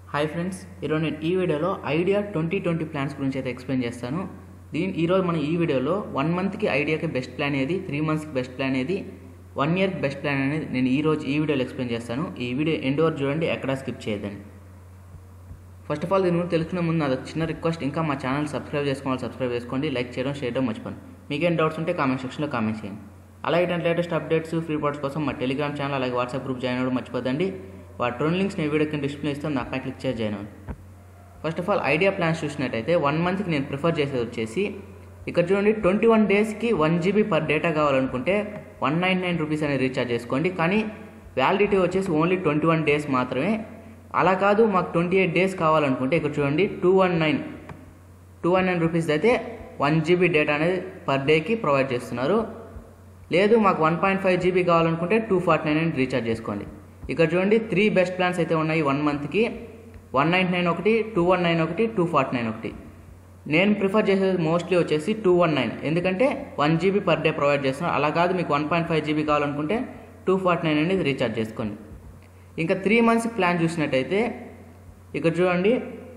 hi friends ఈరోజు నేను ఈ వీడియోలో ఐడియా ట్వంటీ ట్వంటీ ప్లాన్స్ గురించి అయితే ఎక్స్ప్లెయిన్ చేస్తాను దీని ఈరోజు మనం ఈ వీడియోలో వన్ మంత్కి ఐడియాకి బెస్ట్ ప్లాన్ ఏది త్రీ మంత్స్కి బెస్ట్ ప్లాన్ ఏది వన్ ఇయర్కి బెస్ట్ ప్లాన్ అనేది నేను ఈ రోజు ఈ వీడియోలో ఎక్స్ప్లెయిన్ చేస్తాను ఈ వీడియో ఎండ్ వరకు చూడండి ఎక్కడా స్కిప్ చేయొద్దండి ఫస్ట్ ఆఫ్ ఆల్ దీని గురించి తెలుసుకునే ముందు నాది ఒక చిన్న రిక్వెస్ట్ ఇంకా మా ఛానల్ సబ్స్క్రైబ్ చేసుకోవాలి సబ్స్క్రైబ్ చేసుకోండి లైక్ చేయడం షేర్ చేయడం మర్చిపోండి మీకేం డౌట్స్ ఉంటే కామెంట్ సెక్షన్లో కామెంట్ చేయండి అలాగే ఇట్లాంటి లేటెస్ట్ అప్డేట్స్ ఫ్రీ పార్ట్స్ కోసం మా టెలిగ్రామ్ ఛానల్ అలాగే వాట్సాప్ గ్రూప్ జాయిన్ అవ్వడం మర్చిపోద్దండి వాటి రెండు లింక్స్ నేను వీడియో కింద డిస్ప్లే ఇస్తాను దానిపై క్లిక్ చేసి జాయిన్ అవ్వండి first of all Idea plans చూసినట్టయితే వన్ మంత్కి నేను ప్రిఫర్ చేసేది వచ్చేసి ఇక్కడ చూడండి ట్వంటీ వన్ డేస్కి వన్ జీబీ పర్ డేటా కావాలనుకుంటే వన్ నైన్ నైన్ రూపీస్ అనేది రీఛార్జ్ చేసుకోండి కానీ వ్యాలిడిటీ వచ్చేసి ఓన్లీ ట్వంటీ వన్ డేస్ మాత్రమే అలా కాదు మాకు ట్వంటీ ఎయిట్ డేస్ కావాలనుకుంటే ఇక్కడ చూడండి two one nine two one nine rupees అయితే వన్ జీబీ డేటా అనేది పర్ డేకి ప్రొవైడ్ చేస్తున్నారు లేదు మాకు వన్ పాయింట్ ఫైవ్ జీబీ కావాలనుకుంటే టూ ఫార్టీ నైన్ అని రీఛార్జ్ చేసుకోండి ఇక్కడ చూడండి త్రీ బెస్ట్ ప్లాన్స్ అయితే ఉన్నాయి వన్ మంత్కి వన్ నైంటీ నైన్ ఒకటి టూ వన్ నైన్ ఒకటి టూ ఫార్టీ నైన్ ఒకటి నేను ప్రిఫర్ చేసేది మోస్ట్లీ వచ్చేసి టూ వన్ నైన్ ఎందుకంటే one GB per day provide చేస్తున్నారు అలా కాదు మీకు వన్ పాయింట్ ఫైవ్ జీబీ కావాలనుకుంటే టూ ఫార్టీ నైన్ అనేది రీఛార్జ్ చేసుకోండి ఇంకా త్రీ మంత్స్ ప్లాన్ చూసినట్టయితే ఇక్కడ చూడండి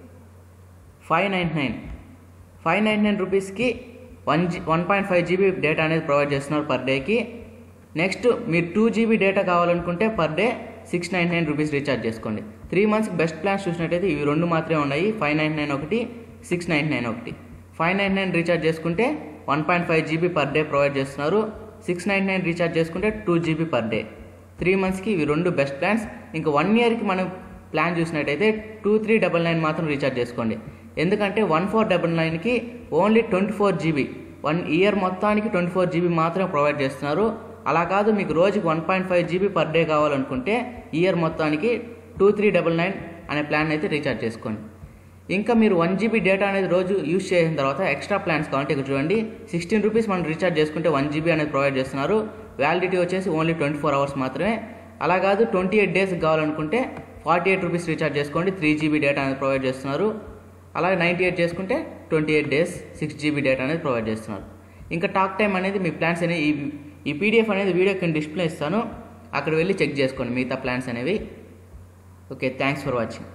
five ninety nine five ninety nine రూపీస్కి one G one point five GB data అనేది ప్రొవైడ్ చేస్తున్నారు పర్ డేకి నెక్స్ట్ మీరు టూ జీబీ డేటా కావాలనుకుంటే per day six ninety nine rupees recharge చేసుకోండి త్రీ మంత్స్ బెస్ట్ ప్లాన్స్ చూసినట్టయితే ఇవి రెండు మాత్రమే ఉన్నాయి ఫైవ్ నైంటీ నైన్ ఒకటి సిక్స్ నైంటీ నైన్ ఒకటి ఫైవ్ నైంటీ నైన్ రీఛార్జ్ చేసుకుంటే one point five GB per day provide చేస్తున్నారు సిక్స్ నైంటీ నైన్ రీఛార్జ్ చేసుకుంటే two GB per day three మంత్స్కి ఇవి రెండు బెస్ట్ ప్లాన్స్ ఇంకా వన్ ఇయర్కి మనం ప్లాన్ చూసినట్టయితే టూ త్రీ డబల్ నైన్ మాత్రం రీఛార్జ్ చేసుకోండి ఎందుకంటే వన్ ఫోర్ డబల్ నైన్కి only twenty four GB one year మొత్తానికి ట్వంటీ ఫోర్ జీబీ మాత్రమే ప్రొవైడ్ చేస్తున్నారు అలా కాదు మీకు రోజుకి one point five GB per day కావాలనుకుంటే ఇయర్ మొత్తానికి టూ త్రీ డబల్ నైన్ అనే ప్లాన్ అయితే రీఛార్జ్ చేసుకోండి ఇంకా మీరు వన్ జీబీ డేటా అనేది రోజు యూజ్ చేసిన తర్వాత ఎక్స్ట్రా ప్లాన్స్ కావాలంటే ఇక్కడ చూడండి సిక్స్టీన్ రూపీస్ మనం రీఛార్జ్ చేసుకుంటే వన్ జీబీ అనేది ప్రొవైడ్ చేస్తున్నారు వ్యాలిడిటీ వచ్చేసి ఓన్లీ ట్వంటీ ఫోర్ అవర్స్ మాత్రమే అలా కాదు ట్వంటీ ఎయిట్ డేస్ కావాలనుకుంటే ఫార్టీ ఎయిట్ రూపీస్ రీఛార్జ్ చేసుకోండి త్రీ జీబీ డేటా అనేది ప్రొవైడ్ చేస్తున్నారు అలాగే నైంటీ ఎయిట్ చేసుకుంటే twenty eight days six GB data అనేది ప్రొవైడ్ చేస్తున్నారు ఇంకా టాక్ టైం అనేది మీ ప్లాన్స్ అనేవి ఈ ఈ పీడిఎఫ్ అనేది వీడియో కింద డిస్ప్లే ఇస్తాను అక్కడ వెళ్ళి చెక్ చేసుకోండి మిగతా ప్లాన్స్ అనేవి ఓకే థ్యాంక్స్ ఫర్ వాచింగ్